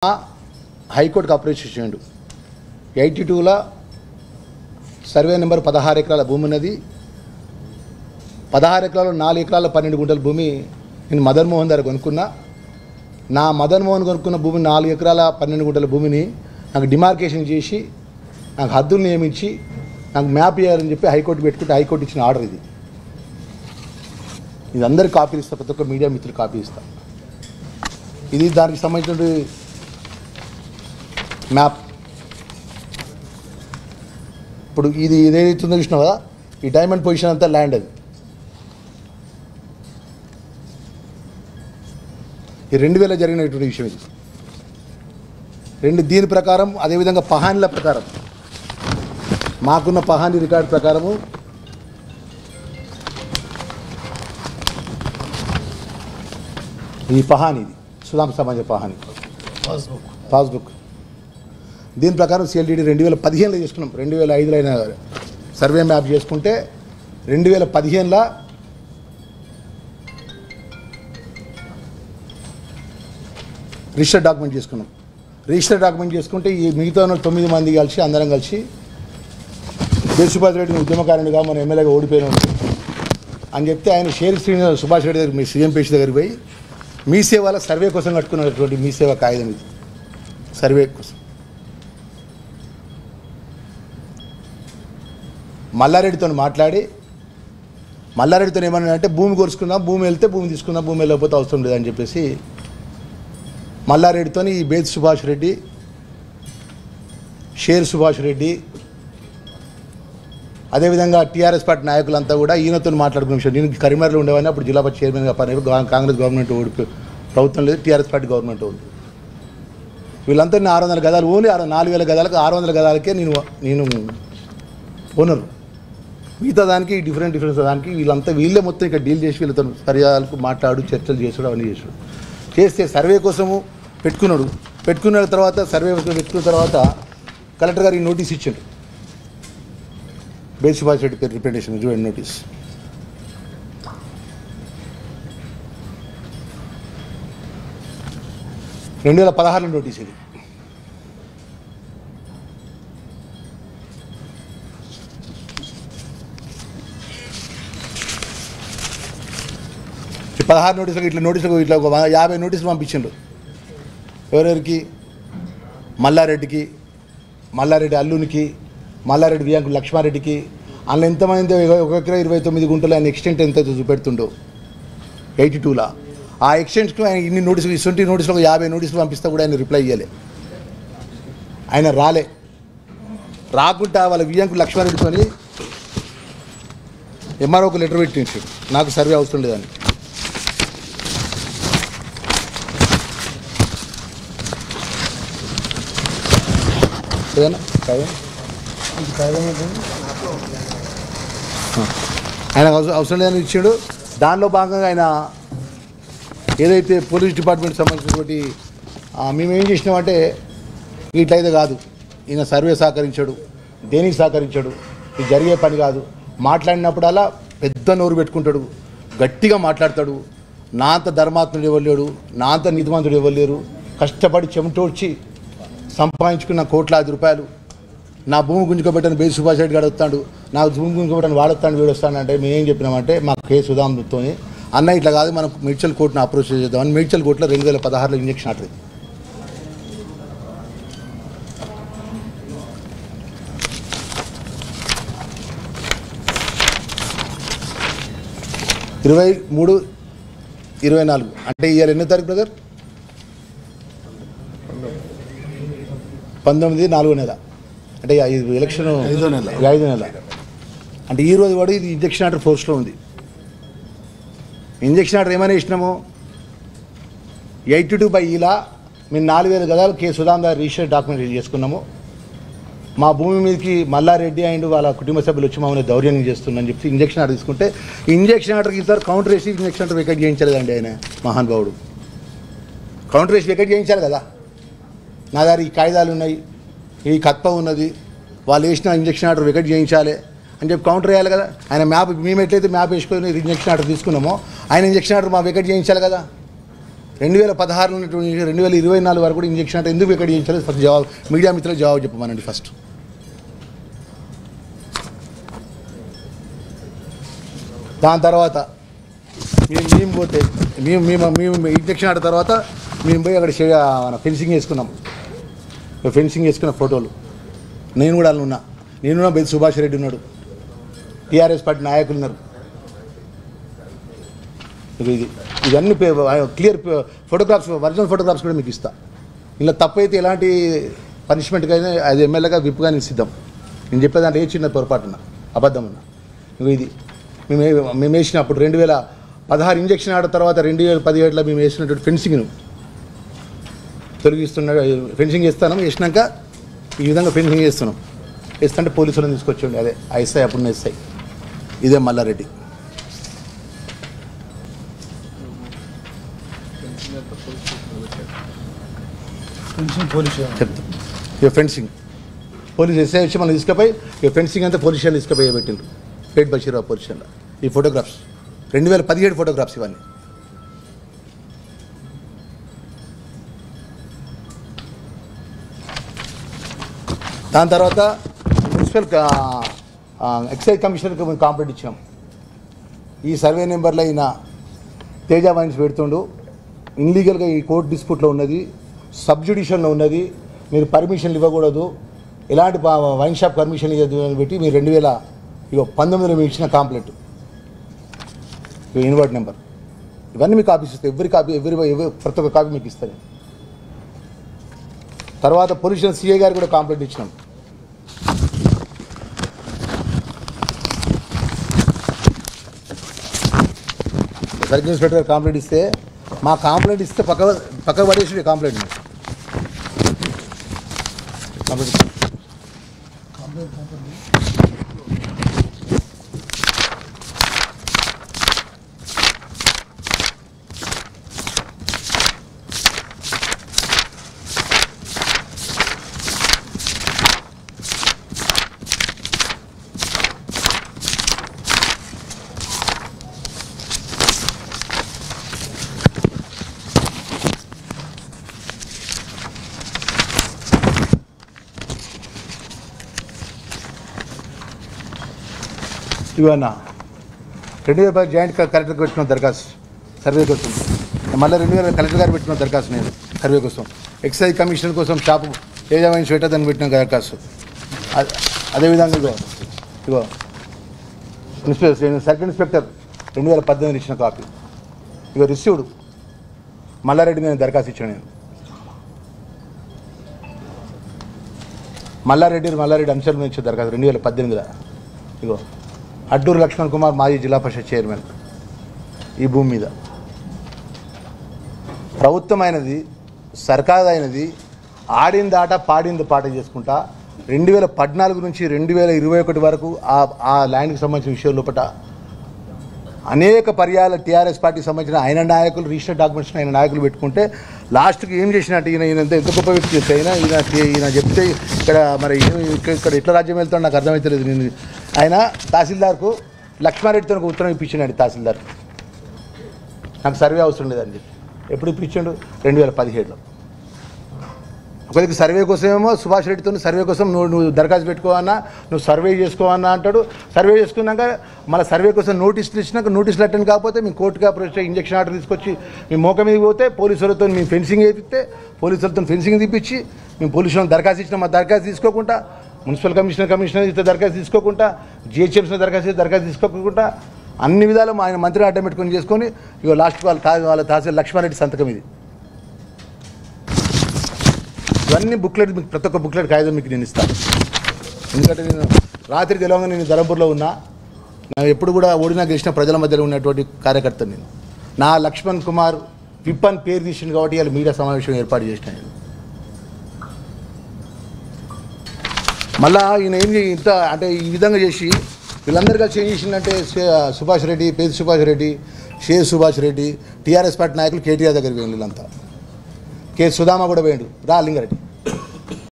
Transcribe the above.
హైకోర్టుకు అప్రోచ్ చేసిండు ఎయిటీ టూలో సర్వే నెంబర్ పదహారు ఎకరాల భూమి ఉన్నది పదహారు ఎకరాలు నాలుగు ఎకరాల పన్నెండు గుంటల భూమి నేను మదన్ మోహన్ దగ్గర కొనుక్కున్నా నా మదన్ మోహన్ కొనుక్కున్న భూమి నాలుగు ఎకరాల పన్నెండు గుంటల భూమిని నాకు డిమార్కేషన్ చేసి నాకు హద్దులు నియమించి నాకు మ్యాప్ ఇవ్వాలని చెప్పి హైకోర్టు పెట్టుకుంటే హైకోర్టు ఇచ్చిన ఆర్డర్ ఇది ఇది అందరికి కాపీలు ఇస్తా ప్రతి ఒక్క మీడియా మిత్రులు కాపీ ఇస్తా ఇది దానికి సంబంధించిన మ్యాప్ ఇప్పుడు ఇది ఇదేదైతుందో చూసినావు కదా ఈ డైమండ్ పొజిషన్ అంతా ల్యాండ్ అది ఈ రెండు వేల జరిగినటువంటి విషయం ఇది రెండు దీని ప్రకారం అదేవిధంగా పహానీల ప్రకారం మాకున్న పహానీ రికార్డు ప్రకారము ఈ పహానీ ఇది సుధాం సమాజ పహానీ పాస్బుక్ పాస్బుక్ దీని ప్రకారం సిఎల్డిడి రెండు వేల పదిహేనులో చేసుకున్నాం రెండు వేల ఐదులో అయిన సర్వే మ్యాప్ చేసుకుంటే రెండు వేల పదిహేనులో రిజిస్టర్ డాక్యుమెంట్ చేసుకున్నాం రిజిస్టర్ డాక్యుమెంట్ చేసుకుంటే ఈ మిగతా ఉన్న తొమ్మిది మంది కలిసి అందరం కలిసి దేశుపాతి రెడ్డిని ఉద్యమకారునిగా మన ఎమ్మెల్యేగా ఓడిపోయినాడు అని చెప్తే ఆయన షేర్ శ్రీనివాస్ సుభాష్ రెడ్డి దగ్గర మీ సీఎం పేషి దగ్గరికి పోయి మీ సేవల సర్వే కోసం కట్టుకున్నటువంటి మీ సేవ కాగితం ఇది సర్వే కోసం మల్లారెడ్డితో మాట్లాడి మల్లారెడ్డితో ఏమన్నా అంటే భూమి కొరుచుకుందాం భూమి వెళ్తే భూమి తీసుకుందాం భూమి వెళ్ళకపోతే అవసరం లేదని చెప్పేసి మల్లారెడ్డితో ఈ బేత్ సుభాష్ రెడ్డి షేర్ సుభాష్ రెడ్డి అదేవిధంగా టీఆర్ఎస్ పార్టీ నాయకులంతా కూడా ఈయనతో మాట్లాడుకున్న విషయం నేను కరీంనగర్లో ఉండేవాడిని అప్పుడు జిల్లా పరిషత్ చైర్మన్గా పని కాంగ్రెస్ గవర్నమెంట్ ఓడిపోయి ప్రభుత్వం లేదు టీఆర్ఎస్ పార్టీ గవర్నమెంట్ ఉంది వీళ్ళంతా నేను ఆరు వందల గదాలు ఓన్లీ ఆరు నాలుగు వేల గదాలకు ఆరు వందల గదాలకే నేను నేను ఓనర్ మిగతా దానికి డిఫరెంట్ డిఫరెన్స్ దానికి వీళ్ళంతా వీళ్ళే మొత్తం ఇక్కడ డీల్ చేసి వీళ్ళతో సరియాలకు మాట్లాడు చర్చలు చేసుడు అవన్నీ చేసుడు చేస్తే సర్వే కోసము పెట్టుకున్నాడు పెట్టుకున్న తర్వాత సర్వే కోసం పెట్టుకున్న తర్వాత కలెక్టర్ గారికి నోటీస్ ఇచ్చాడు బేస్ సుభాష్ రెడ్డి పేరు రిప్రజెంటేషన్ చూడండి నోటీస్ రెండు వేల పదహారులో నోటీస్ ఇది ఈ పదహారు నోటీసులకు ఇట్లా నోటీసులకు ఇట్లా ఒక వ- యాభై నోటీసులు పంపించిండ్రు ఎవరెవరికి మల్లారెడ్డికి మల్లారెడ్డి అల్లునికి మల్లారెడ్డి వియాంకు లక్ష్మారెడ్డికి అందులో ఎంతమంది ఒక ఎకరా ఇరవై తొమ్మిది గుంటలు ఆయన ఎక్స్టెంట్ ఎంత చూపెడుతుండో ఎయిటీ టూలా ఆ ఎక్స్టెంట్స్కి ఆయన ఇన్ని నోటీసులు ఇటువంటి నోటీసులు ఒక యాభై నోటీసులు పంపిస్తే కూడా ఆయన రిప్లై ఇవ్వలే ఆయన రాలే రాకుండా వాళ్ళ వియాంకు లక్ష్మారెడ్డితోని ఎంఆర్ఓకి లెటర్ పెట్టించాడు నాకు సర్వే అవసరం లేదని ఏదైనా కాదా? ఆయన అవసరం అవసరం లేదని ఇచ్చాడు దానిలో భాగంగా ఆయన ఏదైతే పోలీస్ డిపార్ట్మెంట్ సంబంధించినటువంటి ఆ, మేము ఏం చేసినామంటే ఇట్లయితే కాదు ఈయన సర్వే సహకరించాడు దేనికి సహకరించాడు ఇది జరిగే పని కాదు మాట్లాడినప్పుడల్లా పెద్ద నోరు పెట్టుకుంటాడు గట్టిగా మాట్లాడతాడు నా అంత ధర్మాత్ముడు ఎవరు లేడు నా అంత నీతిమంతుడు ఎవరు లేరు కష్టపడి చెమటోడ్చి సంపాదించుకున్న కోట్లాది రూపాయలు నా భూమి గుంజుకోబెట్టని బేసి సుభాష్ రెడ్డి గారు వస్తాడు నా భూమి గుంజుకోబెట్టని వాడొస్తాడు వీడు వస్తాడు అంటే మేము ఏం చెప్పినామంటే మా కే సుధాంతో అన్న ఇట్లా కాదు మనం మేడ్చల్ కోర్టును అప్రోచ్ చేద్దామని మేడ్చల్ కోర్టులో రెండు వేల పదహారులో ఇంజక్షన్ ఆర్డర్ ఇది. ఇరవై మూడు ఇరవై నాలుగు అంటే ఇయర్ ఎన్నో తారీఖు బ్రదర్ పంతొమ్మిది నాలుగో నెల అంటే ఇది ఎలక్షన్ ఐదో నెల. ఈ ఐదో నెల అంటే ఈ రోజు కూడా ఇది ఇంజక్షన్ ఆర్డర్ ఫోర్స్లో ఉంది ఇంజక్షన్ ఆర్డర్ ఏమైనా ఇచ్చినాము ఎయిటీ టూ బై ఇలా మేము నాలుగు వేల గదాలు కే సుధాం గారు రిజిస్టర్ డాక్యుమెంట్ చేసుకున్నాము మా భూమి మీదకి మల్లారెడ్డి అండ్ వాళ్ళ కుటుంబ సభ్యులు వచ్చి మమ్మల్ని దౌర్జన్యం చేస్తుందని చెప్పి ఇంజక్షన్ ఆర్డర్ తీసుకుంటే ఇంజక్షన్ ఆర్డర్కి ఇద్దరు కౌంటర్ వేసి ఇంజక్షన్ ఆర్డర్ వికెట్ చేయించలేదండి ఆయన మహానుభావుడు కౌంటర్ వేసి వికెట్ చేయించాలి కదా నా దగ్గర ఈ కాగితాలు ఉన్నాయి ఈ కత్ప ఉన్నది వాళ్ళు వేసిన ఇంజక్షన్ ఆర్డర్ వికెట్ చేయించాలి అని చెప్పి కౌంటర్ వేయాలి కదా ఆయన మ్యాప్ మేము ఎట్లయితే మ్యాప్ వేసుకొని ఇంజక్షన్ ఆర్డర్ తీసుకున్నామో ఆయన ఇంజక్షన్ ఆర్డర్ మా వికెట్ చేయించాలి కదా రెండు వేల పదహారు ఉన్నటువంటి రెండు వేల ఇరవై నాలుగు వరకు కూడా ఇంజక్షన్ అంటే ఎందుకు ఎక్కడ చేయించాలి ఫస్ట్ జవాబు మీడియా మిత్రులు జవాబు చెప్పమనండి ఫస్ట్ దాని తర్వాత మేము మేము పోతే మేము మేము మేము ఇంజక్షన్ ఆడిన తర్వాత మేము పోయి అక్కడ చే- మన ఫెన్సింగ్ వేసుకున్నాం ఫెన్సింగ్ వేసుకున్న ఫోటోలు నేను కూడా వాళ్ళు ఉన్నా నేను బెది సుభాష్ రెడ్డి ఉన్నాడు టీఆర్ఎస్ పార్టీ నాయకులు ఉన్నారు ఇక ఇది ఇవన్నీ క్లియర్ ఫోటోగ్రాఫ్స్ ఒరిజినల్ ఫోటోగ్రాఫ్స్ కూడా మీకు ఇస్తా ఇలా తప్పైతే ఎలాంటి పనిష్మెంట్కి అయినా అది ఎమ్మెల్యేగా విప్పుగా నేను సిద్ధం నేను చెప్పేదాంట్లో ఏ చిన్న పొరపాటున అబద్ధం ఉన్నా ఇక ఇది మేము ఏ- మేము వేసినప్పుడు రెండు వేల పదహారు ఇంజక్షన్ ఆడిన తర్వాత రెండు వేల పదిహేడులో మేము వేసినటువంటి ఫెన్సింగ్ను తొలగిస్తున్న ఫెన్సింగ్ వేస్తాను వేసినాక ఈ విధంగా ఫెన్సింగ్ చేస్తున్నాం వేస్తుంటే పోలీసులను తీసుకొచ్చిండి అదే ఐఎస్ఐ అప్పుడు ఎస్ఐ ఇదే మల్లారెడ్డి చెప్తా ఇక ఫెన్సింగ్ పోలీస్ ఎస్ఐ వచ్చి మనం తీసుకుపోయి ఇక ఫెన్సింగ్ అంతా పోలీస్ స్టేషన్ తీసుకుపోయి పెట్టిండ్రు పేట్ బషీరావు పోలీస్ స్టేషన్లో ఈ ఫోటోగ్రాఫ్స్ రెండు వేల పదిహేడు ఫోటోగ్రాఫ్స్ ఇవన్నీ దాని తర్వాత మున్సిపల్ ఎక్సైజ్ కమిషనర్కి మేము కాంప్లైంట్ ఇచ్చాం ఈ సర్వే నెంబర్లో అయిన తేజ వైన్స్ పెడుతుండు ఇన్లీగల్గా ఈ కోర్టు డిస్ప్యూట్లో ఉన్నది సబ్ జ్యుడిషియల్లో ఉన్నది మీరు పర్మిషన్లు ఇవ్వకూడదు ఎలాంటి ప- వైన్ షాప్ పర్మిషన్ ఇవ్వదు అని పెట్టి మీరు రెండు వేల ఇగో పంతొమ్మిదిలో మీరు ఇచ్చిన కాంప్లైంట్ ఇగో ఇన్వర్ట్ నెంబర్ ఇవన్నీ మీకు కాపీస్ ఇస్తాయి ఎవరి కాపీ ఎవరి ఎవరి ప్రతి ఒక్క కాపీ మీకు ఇస్తాను తర్వాత పోలీస్ స్టేషన్ సిఐ గారు కూడా కాంప్లైంట్ ఇచ్చినాం సర్కిల్ ఇన్స్పెక్టర్ గారు కాంప్లైంట్ ఇస్తే మా కాంప్లైంట్ ఇస్తే పక్క పక్క పడేసి కాంప్లైంట్ కంప్లైంట్ ఇవన్నా రెండు వేల పది జాయింట్ క- కలెక్టర్కి పెట్టిన దరఖాస్తు సర్వే కోసం మళ్ళీ రెండు వేల కలెక్టర్ గారు పెట్టిన దరఖాస్తు నేను సర్వే కోసం ఎక్సైజ్ కమిషనర్ కోసం షాపు ఏజామైన పెట్టదని పెట్టిన దరఖాస్తు అ- అదేవిధంగా ఇగో ఇగో ఇన్స్పెక్టర్ సర్కిల్ ఇన్స్పెక్టర్ రెండు వేల పద్దెనిమిది ఇచ్చిన కాపీ ఇగో రిసీవ్డ్ మల్లారెడ్డి నేను దరఖాస్తు ఇచ్చాను నేను మల్లారెడ్డి మల్లారెడ్డి అంశాల మీద ఇచ్చిన దరఖాస్తు రెండు వేల పద్దెనిమిదిలో ఇగో అడ్డూరు లక్ష్మణ్ కుమార్ మాజీ జిల్లా పరిషత్ చైర్మన్ ఈ భూమి మీద ప్రభుత్వమైనది సర్కార్ అయినది ఆడింది ఆట పాడింది పాట చేసుకుంటా రెండు వేల పద్నాలుగు నుంచి రెండు వేల ఇరవై ఒకటి వరకు ఆ ఆ ల్యాండ్కి సంబంధించిన విషయం లోపల అనేక పర్యాల టీఆర్ఎస్ పార్టీకి సంబంధించిన ఆయన నాయకులు రిజిస్టర్ డాక్యుమెంట్స్ ఆయన నాయకులు పెట్టుకుంటే లాస్ట్కి ఏం చేసినట్టు ఈయన ఈయన ఎంత ఎంత గొప్ప వ్యక్తి చేస్తే అయినా ఈయన ఈయన చెప్తే ఇక్కడ మరి ఏం- ఇక్కడ ఇక్కడ ఎట్లా రాజ్యం వెళ్తాడో నాకు అర్థమవుతలేదు నేను ఆయన తహసీల్దార్కు లక్ష్మారెడ్డితో ఒక ఉత్తరం ఇప్పించాడు తహసీల్దార్ నాకు సర్వే అవసరం లేదని చెప్పి ఎప్పుడు ఇప్పించాడు రెండు వేల పదిహేడులో ఒకరికి సర్వే కోసమేమో సుభాష్ రెడ్డితో సర్వే కోసం నువ్వు నువ్వు దరఖాస్తు పెట్టుకోవన్నా నువ్వు సర్వే చేసుకోవన్నా అంటాడు సర్వే చేసుకున్నాక మళ్ళీ సర్వే కోసం నోటీసులు ఇచ్చినాక నోటీసులు అటెండ్ కాకపోతే మీ కోర్టుగా అప్రోచ్ అయ్యి ఇంజక్షన్ ఆర్డర్ తీసుకొచ్చి మీ మోక మీద పోతే పోలీసులతో మేము ఫెన్సింగ్ వేపిస్తే పోలీసులతో ఫెన్సింగ్ తీపిచ్చి మేము పోలీసులను దరఖాస్తు ఇచ్చినా మా దరఖాస్తు తీసుకోకుండా మున్సిపల్ కమిషనర్ కమిషనర్ ఇస్తే దరఖాస్తు తీసుకోకుండా జిహెచ్ఎంసీ దరఖాస్తు ఇస్తే దరఖాస్తు తీసుకోకుండా అన్ని విధాలు ఆయన మంత్రి అడ్డం పెట్టుకొని చేసుకొని ఇగో లాస్ట్ వాళ్ళ తా వాళ్ళ తహసీల్ లక్ష్మారెడ్డి సంతకం ఇది ఇవన్నీ బుక్లెట్ మీకు ప్రతి ఒక్క బుక్లెట్ కాగితం మీకు నేను ఇస్తాను ఎందుకంటే నేను రాత్రి తెలవంగా నేను ధరంపూర్లో ఉన్నా నా ఎప్పుడు కూడా ఓడినా గెలిచిన ప్రజల మధ్యలో ఉన్నటువంటి కార్యకర్త నేను నా లక్ష్మణ్ కుమార్ విప్ అని పేరు తీసింది కాబట్టి ఇవాళ మీడియా సమావేశం ఏర్పాటు చేసిన నేను మళ్ళా ఈయన ఏం చేయ- ఇంత అంటే ఈ విధంగా చేసి వీళ్ళందరూ కలిసి ఏం చేసిందంటే సే- సుభాష్ రెడ్డి పేరు సుభాష్ రెడ్డి షే సుభాష్ రెడ్డి టీఆర్ఎస్ పార్టీ నాయకులు కేటీఆర్ దగ్గరికి పోయింది వీళ్ళంతా కే సుధామ కూడా పోయిండు రా లింగారెడ్డి